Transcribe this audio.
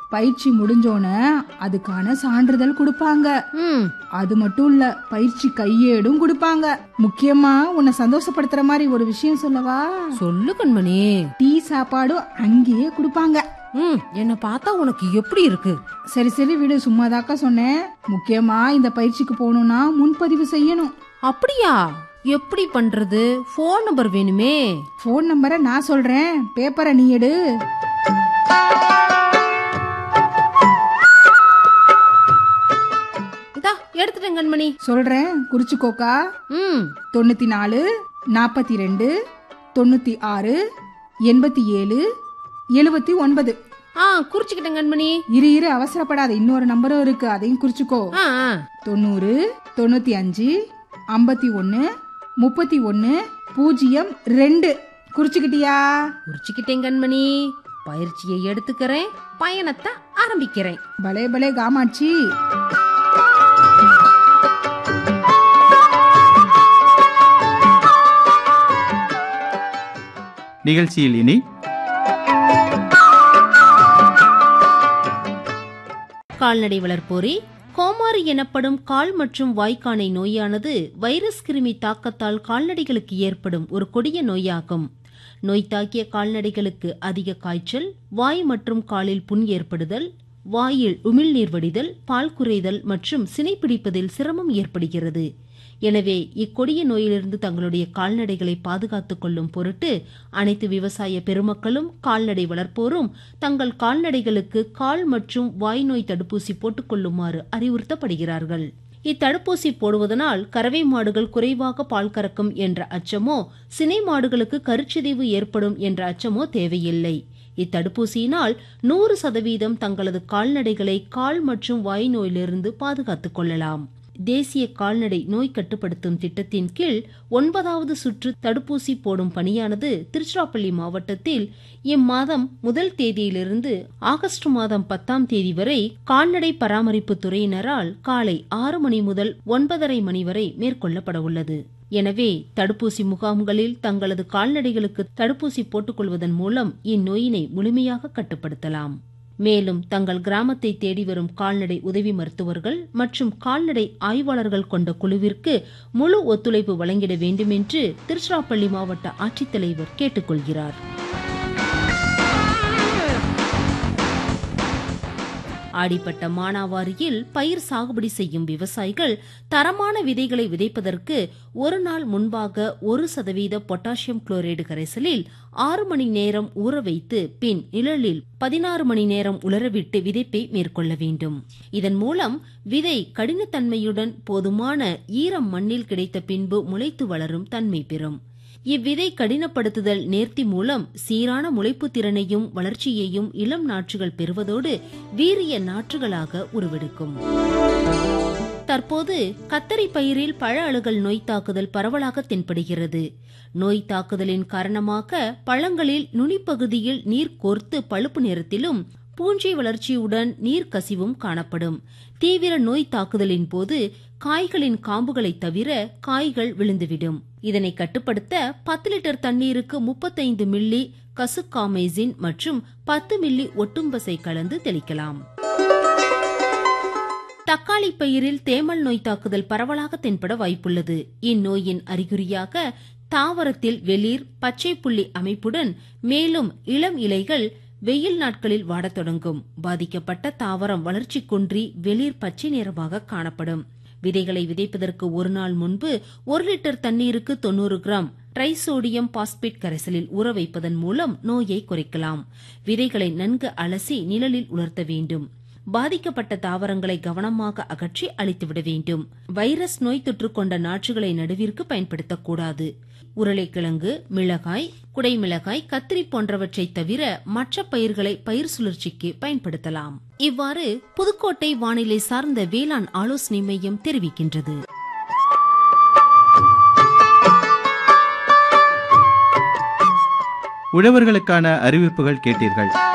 பயிற்சி முடிஞ்சோன அதுக்கான சான்றிதழ் கொடுப்பாங்க ம் அது மட்டும் இல்ல பயிற்சி கையேடும் கொடுப்பாங்க முக்கியமா உன்னை சந்தோஷப்படுத்துற மாதிரி ஒரு விஷயம் சொல்லவா சொல்லு கண்மணி டீ சாப்பாடும் அங்கேயே கொடுப்பாங்க ம் என்ன பார்த்தா உனக்கு எப்படி இருக்கு சரி சரி விடு சும்மாதாக்கா சொன்னேன் முக்கியமா இந்த பயிற்சிக்கு போகணும்னா முன்பதிவு செய்யணும் அப்படியா எப்படி பண்றது ஃபோன் நம்பர் வேணுமே ஃபோன் நம்பரை நான் சொல்றேன் பேப்பரை நீ எடு இதா எடுத்துட்டேன் கண்மணி சொல்றேன் குறிச்சுக்கோக்கா ம் தொண்ணூத்தி நாலு நாற்பத்தி ரெண்டு தொண்ணூத்தி ஆறு எண்பத்தி ஏழு எழுபத்தி ஒன்பது ஆ குறிச்சுக்கிட்டேன் கண்மணி இரு இரு அவசரப்படாத இன்னொரு நம்பரும் இருக்கு அதையும் குறிச்சுக்கோ ஆ ஆ தொண்ணூறு தொண்ணூத்தி அஞ்சு ஐம்பத்தி ஒன்னு முப்பத்தி ஒன்னு பூஜ்ஜியம் ரெண்டு குறிச்சுக்கிட்டியா குறிச்சுக்கிட்டேன் கண்மணி பயிற்சியை எடுத்துக்கிறேன் பயணத்தை ஆரம்பிக்கிறேன் பலே பலே காமாட்சி நிகழ்ச்சியில் இனி கால்நடை வளர்ப்போரே கோமாரி எனப்படும் கால் மற்றும் வாய்க்கானை நோயானது வைரஸ் கிருமி தாக்கத்தால் கால்நடைகளுக்கு ஏற்படும் ஒரு கொடிய நோயாகும் நோய் தாக்கிய கால்நடைகளுக்கு அதிக காய்ச்சல் வாய் மற்றும் காலில் புண் ஏற்படுதல் வாயில் உமிழ்நீர் வடிதல் பால் குறைதல் மற்றும் சினைப்பிடிப்பதில் சிரமம் ஏற்படுகிறது எனவே இக்கொடிய நோயிலிருந்து தங்களுடைய கால்நடைகளை பாதுகாத்துக் கொள்ளும் பொருட்டு அனைத்து விவசாய பெருமக்களும் கால்நடை வளர்ப்போரும் தங்கள் கால்நடைகளுக்கு கால் மற்றும் வாய் நோய் தடுப்பூசி போட்டுக்கொள்ளுமாறு அறிவுறுத்தப்படுகிறார்கள் இத்தடுப்பூசி போடுவதனால் கறவை மாடுகள் குறைவாக பால் கறக்கும் என்ற அச்சமோ சினை மாடுகளுக்கு கருச்சிதைவு ஏற்படும் என்ற அச்சமோ தேவையில்லை இத்தடுப்பூசியினால் நூறு சதவீதம் தங்களது கால்நடைகளை கால் மற்றும் வாய் நோயிலிருந்து பாதுகாத்துக் கொள்ளலாம் தேசிய கால்நடை நோய் கட்டுப்படுத்தும் திட்டத்தின் கீழ் ஒன்பதாவது சுற்று தடுப்பூசி போடும் பணியானது திருச்சிராப்பள்ளி மாவட்டத்தில் இம்மாதம் முதல் தேதியிலிருந்து ஆகஸ்ட் மாதம் பத்தாம் தேதி வரை கால்நடை பராமரிப்பு துறையினரால் காலை ஆறு மணி முதல் ஒன்பதரை மணி வரை மேற்கொள்ளப்பட உள்ளது எனவே தடுப்பூசி முகாம்களில் தங்களது கால்நடைகளுக்கு தடுப்பூசி போட்டுக்கொள்வதன் மூலம் இந்நோயினை முழுமையாக கட்டுப்படுத்தலாம் மேலும் தங்கள் கிராமத்தை தேடி வரும் கால்நடை உதவி மருத்துவர்கள் மற்றும் கால்நடை ஆய்வாளர்கள் கொண்ட குழுவிற்கு முழு ஒத்துழைப்பு வழங்கிட வேண்டும் என்று திருச்சிராப்பள்ளி மாவட்ட ஆட்சித்தலைவர் கேட்டுக்கொள்கிறார் ஆடிப்பட்ட மானாவாரியில் பயிர் சாகுபடி செய்யும் விவசாயிகள் தரமான விதைகளை விதைப்பதற்கு ஒரு நாள் முன்பாக ஒரு சதவீத பொட்டாசியம் குளோரைடு கரைசலில் ஆறு மணி நேரம் ஊற வைத்து பின் நிழலில் பதினாறு மணி நேரம் உலரவிட்டு விதைப்பை மேற்கொள்ள வேண்டும் இதன் மூலம் விதை கடினத்தன்மையுடன் போதுமான ஈரம் மண்ணில் கிடைத்த பின்பு முளைத்து வளரும் தன்மை பெறும் இவ்விதை கடினப்படுத்துதல் நேர்த்தி மூலம் சீரான முளைப்பு திறனையும் வளர்ச்சியையும் இளம் நாற்றுகள் பெறுவதோடு வீரிய நாற்றுகளாக உருவெடுக்கும் தற்போது கத்தரி பயிரில் பழ அழுகல் நோய் தாக்குதல் பரவலாக தென்படுகிறது நோய் தாக்குதலின் காரணமாக பழங்களில் நுனிப்பகுதியில் நீர் கோர்த்து பழுப்பு நிறத்திலும் பூஞ்சை வளர்ச்சியுடன் நீர் கசிவும் காணப்படும் தீவிர நோய் தாக்குதலின் போது காய்களின் காம்புகளை தவிர காய்கள் விழுந்துவிடும் இதனை கட்டுப்படுத்த பத்து லிட்டர் தண்ணீருக்கு முப்பத்தைந்து மில்லி கசுக்காமைசின் மற்றும் பத்து மில்லி ஒட்டும்பசை கலந்து தெளிக்கலாம் தக்காளி பயிரில் தேமல் நோய் தாக்குதல் பரவலாக தென்பட வாய்ப்புள்ளது இந்நோயின் அறிகுறியாக தாவரத்தில் வெளிர் பச்சை புள்ளி அமைப்புடன் மேலும் இளம் இலைகள் வெயில் நாட்களில் வாடத் தொடங்கும் பாதிக்கப்பட்ட தாவரம் வளர்ச்சி குன்றி வெளிர் பச்சை நிறமாக காணப்படும் விதைகளை விதைப்பதற்கு ஒரு நாள் முன்பு ஒரு லிட்டர் தண்ணீருக்கு தொண்ணூறு கிராம் ட்ரைசோடியம் பாஸ்பேட் கரைசலில் ஊற வைப்பதன் மூலம் நோயை குறைக்கலாம் விதைகளை நன்கு அலசி நிழலில் உலர்த்த வேண்டும் பாதிக்கப்பட்ட தாவரங்களை கவனமாக அகற்றி அழித்துவிட வேண்டும் வைரஸ் நோய் தொற்று கொண்ட நாற்றுகளை நடுவிற்கு பயன்படுத்தக்கூடாது உருளைக்கிழங்கு மிளகாய் குடைமிளகாய் கத்திரி போன்றவற்றை தவிர மற்ற பயிர்களை பயிர் சுழற்சிக்கு பயன்படுத்தலாம் இவ்வாறு புதுக்கோட்டை வானிலை சார்ந்த வேளாண் ஆலோசனை மையம் தெரிவிக்கின்றது உழவர்களுக்கான அறிவிப்புகள் கேட்டீர்கள்